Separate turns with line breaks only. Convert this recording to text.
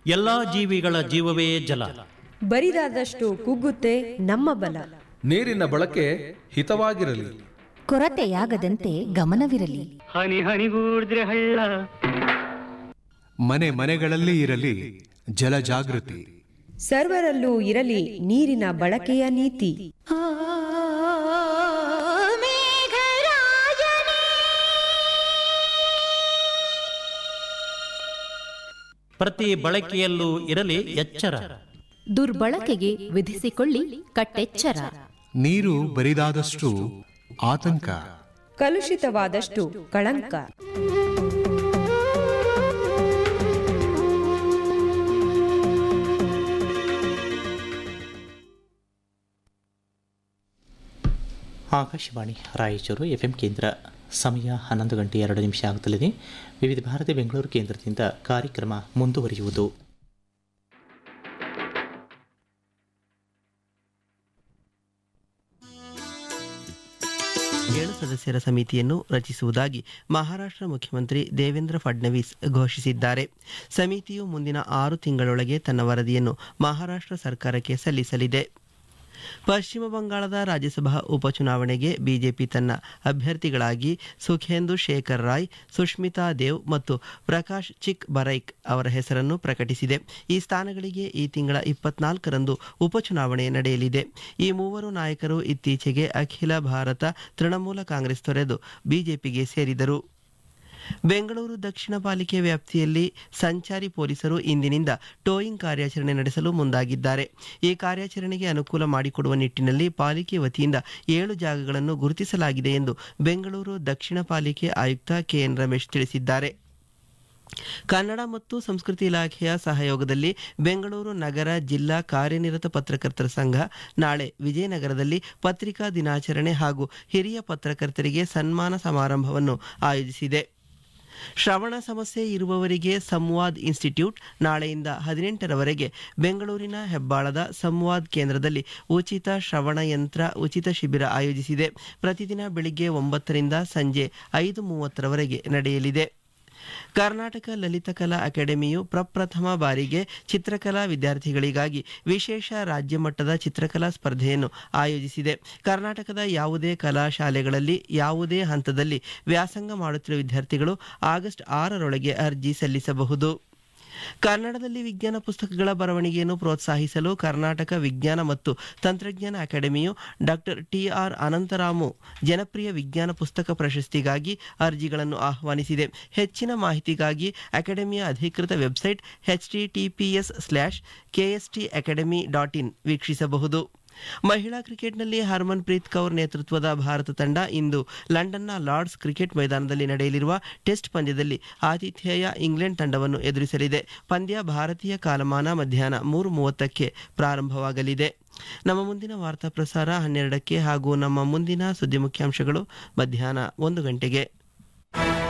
ಎಲ್ಲಾ ಜೀವಿಗಳ ಜೀವವೇ ಜಲ
ಬರಿದಾದಷ್ಟು ಕುಗ್ಗುತ್ತೆ ನಮ್ಮ ಬಲ
ನೀರಿನ ಬಳಕೆ ಹಿತವಾಗಿರಲಿ
ಕೊರತೆಯಾಗದಂತೆ ಗಮನವಿರಲಿ
ಹನಿ ಹನಿಗೂಡಿದ್ರೆ ಹಳ್ಳ
ಮನೆ ಮನೆಗಳಲ್ಲಿ ಇರಲಿ ಜಲ ಜಾಗೃತಿ
ಸರ್ವರಲ್ಲೂ ಇರಲಿ ನೀರಿನ ಬಳಕೆಯ ನೀತಿ
ಪ್ರತಿ ಬಳಕೆಯಲ್ಲೂ ಇರಲಿ ಎಚ್ಚರ
ದುರ್ಬಳಕೆಗೆ ವಿಧಿಸಿಕೊಳ್ಳಿ ಕಟ್ಟೆಚ್ಚರ
ನೀರು ಬರಿದಾದಷ್ಟು ಆತಂಕ
ಕಲುಷಿತವಾದಷ್ಟು ಕಳಂಕ
ಆಕಾಶವಾಣಿ ರಾಯಚೂರು ಎಫ್ ಎಂ ಕೇಂದ್ರ ಸಮಯ ಹನ್ನೊಂದು ಗಂಟೆ ಎರಡು ನಿಮಿಷ ಆಗುತ್ತಲಿದೆ ವಿವಿಧ ಭಾರತಿ ಬೆಂಗಳೂರು ಕೇಂದ್ರದಿಂದ ಕಾರ್ಯಕ್ರಮ ಮುಂದುವರಿಯುವುದು
ಏಳು ಸದಸ್ಯರ ಸಮಿತಿಯನ್ನು ರಚಿಸುವುದಾಗಿ ಮಹಾರಾಷ್ಟ್ರ ಮುಖ್ಯಮಂತ್ರಿ ದೇವೇಂದ್ರ ಫಡ್ನವೀಸ್ ಘೋಷಿಸಿದ್ದಾರೆ ಸಮಿತಿಯು ಮುಂದಿನ ಆರು ತಿಂಗಳೊಳಗೆ ತನ್ನ ವರದಿಯನ್ನು ಮಹಾರಾಷ್ಟ್ರ ಸರ್ಕಾರಕ್ಕೆ ಸಲ್ಲಿಸಲಿದೆ ಪಶ್ಚಿಮ ಬಂಗಾಳದ ರಾಜ್ಯಸಭಾ ಉಪಚುನಾವಣೆಗೆ ಬಿಜೆಪಿ ತನ್ನ ಅಭ್ಯರ್ಥಿಗಳಾಗಿ ಸುಖೇಂದು ಶೇಖರ್ ರಾಯ್ ಸುಷ್ಮಿತಾ ದೇವ್ ಮತ್ತು ಪ್ರಕಾಶ್ ಚಿಕ್ ಬರೈಕ್ ಅವರ ಹೆಸರನ್ನು ಪ್ರಕಟಿಸಿದೆ ಈ ಸ್ಥಾನಗಳಿಗೆ ಈ ತಿಂಗಳ ಇಪ್ಪತ್ನಾಲ್ಕರಂದು ಉಪಚುನಾವಣೆ ನಡೆಯಲಿದೆ ಈ ಮೂವರು ನಾಯಕರು ಇತ್ತೀಚೆಗೆ ಅಖಿಲ ಭಾರತ ತೃಣಮೂಲ ಕಾಂಗ್ರೆಸ್ ತೊರೆದು ಬಿಜೆಪಿಗೆ ಸೇರಿದರು ಬೆಂಗಳೂರು ದಕ್ಷಿಣ ಪಾಲಿಕೆ ವ್ಯಾಪ್ತಿಯಲ್ಲಿ ಸಂಚಾರಿ ಪೊಲೀಸರು ಇಂದಿನಿಂದ ಟೋಯಿಂಗ್ ಕಾರ್ಯಾಚರಣೆ ನಡೆಸಲು ಮುಂದಾಗಿದ್ದಾರೆ ಈ ಕಾರ್ಯಾಚರಣೆಗೆ ಅನುಕೂಲ ಮಾಡಿಕೊಡುವ ನಿಟ್ಟಿನಲ್ಲಿ ಪಾಲಿಕೆ ವತಿಯಿಂದ ಏಳು ಜಾಗಗಳನ್ನು ಗುರುತಿಸಲಾಗಿದೆ ಎಂದು ಬೆಂಗಳೂರು ದಕ್ಷಿಣ ಪಾಲಿಕೆ ಆಯುಕ್ತ ಕೆಎನ್ ರಮೇಶ್ ತಿಳಿಸಿದ್ದಾರೆ ಕನ್ನಡ ಮತ್ತು ಸಂಸ್ಕೃತಿ ಇಲಾಖೆಯ ಸಹಯೋಗದಲ್ಲಿ ಬೆಂಗಳೂರು ನಗರ ಜಿಲ್ಲಾ ಕಾರ್ಯನಿರತ ಪತ್ರಕರ್ತರ ಸಂಘ ನಾಳೆ ವಿಜಯನಗರದಲ್ಲಿ ಪತ್ರಿಕಾ ದಿನಾಚರಣೆ ಹಾಗೂ ಹಿರಿಯ ಪತ್ರಕರ್ತರಿಗೆ ಸನ್ಮಾನ ಸಮಾರಂಭವನ್ನು ಆಯೋಜಿಸಿದೆ ಶ್ರವಣ ಸಮಸ್ಯೆ ಇರುವವರಿಗೆ ಸಂವಾದ್ ಇನ್ಸ್ಟಿಟ್ಯೂಟ್ ನಾಳೆಯಿಂದ ಹದಿನೆಂಟರವರೆಗೆ ಬೆಂಗಳೂರಿನ ಹೆಬ್ಬಾಳದ ಸಂವಾದ್ ಕೇಂದ್ರದಲ್ಲಿ ಉಚಿತ ಶ್ರವಣ ಯಂತ್ರ ಉಚಿತ ಶಿಬಿರ ಆಯೋಜಿಸಿದೆ ಪ್ರತಿದಿನ ಬೆಳಿಗ್ಗೆ ಒಂಬತ್ತರಿಂದ ಸಂಜೆ ಐದು ಮೂವತ್ತರವರೆಗೆ ನಡೆಯಲಿದೆ ಕರ್ನಾಟಕ ಲಲಿತಕಲಾ ಅಕಾಡೆಮಿಯು ಪ್ರಪ್ರಥಮ ಬಾರಿಗೆ ಚಿತ್ರಕಲಾ ವಿದ್ಯಾರ್ಥಿಗಳಿಗಾಗಿ ವಿಶೇಷ ರಾಜ್ಯ ಮಟ್ಟದ ಚಿತ್ರಕಲಾ ಸ್ಪರ್ಧೆಯನ್ನು ಆಯೋಜಿಸಿದೆ ಕರ್ನಾಟಕದ ಯಾವುದೇ ಕಲಾ ಶಾಲೆಗಳಲ್ಲಿ ಯಾವುದೇ ಹಂತದಲ್ಲಿ ವ್ಯಾಸಂಗ ಮಾಡುತ್ತಿರುವ ವಿದ್ಯಾರ್ಥಿಗಳು ಆಗಸ್ಟ್ ಆರರೊಳಗೆ ಅರ್ಜಿ ಸಲ್ಲಿಸಬಹುದು ಕನ್ನಡದಲ್ಲಿ ವಿಜ್ಞಾನ ಪುಸ್ತಕಗಳ ಬರವಣಿಗೆಯನ್ನು ಪ್ರೋತ್ಸಾಹಿಸಲು ಕರ್ನಾಟಕ ವಿಜ್ಞಾನ ಮತ್ತು ತಂತ್ರಜ್ಞಾನ ಅಕಾಡೆಮಿಯು ಡಾಕ್ಟರ್ ಟಿ ಆರ್ ಅನಂತರಾಮು ಜನಪ್ರಿಯ ವಿಜ್ಞಾನ ಪುಸ್ತಕ ಪ್ರಶಸ್ತಿಗಾಗಿ ಅರ್ಜಿಗಳನ್ನು ಆಹ್ವಾನಿಸಿದೆ ಹೆಚ್ಚಿನ ಮಾಹಿತಿಗಾಗಿ ಅಕಾಡೆಮಿಯ ಅಧಿಕೃತ website H T T P S slash K S T academy dot in ವೀಕ್ಷಿಸಬಹುದು ಮಹಿಳಾ ಕ್ರಿಕೆಟ್ನಲ್ಲಿ ಹರ್ಮನ್ ಪ್ರೀತ್ ಕೌರ್ ನೇತೃತ್ವದ ಭಾರತ ತಂಡ ಇಂದು ಲಂಡನ್ನ ಲಾರ್ಡ್ಸ್ ಕ್ರಿಕೆಟ್ ಮೈದಾನದಲ್ಲಿ ನಡೆಯಲಿರುವ ಟೆಸ್ಟ್ ಪಂದ್ಯದಲ್ಲಿ ಆತಿಥೇಯ ಇಂಗ್ಲೆಂಡ್ ತಂಡವನ್ನು ಎದುರಿಸಲಿದೆ ಪಂದ್ಯ ಭಾರತೀಯ ಕಾಲಮಾನ ಮಧ್ಯಾಹ್ನ ಮೂರು ಮೂವತ್ತಕ್ಕೆ ಪ್ರಾರಂಭವಾಗಲಿದೆ ನಮ್ಮ ಮುಂದಿನ ವಾರ್ತಾ ಪ್ರಸಾರ ಹನ್ನೆರಡಕ್ಕೆ ಹಾಗೂ ನಮ್ಮ ಮುಂದಿನ ಸುದ್ದಿ ಮುಖ್ಯಾಂಶಗಳು ಮಧ್ಯಾಹ್ನ ಒಂದು ಗಂಟೆಗೆ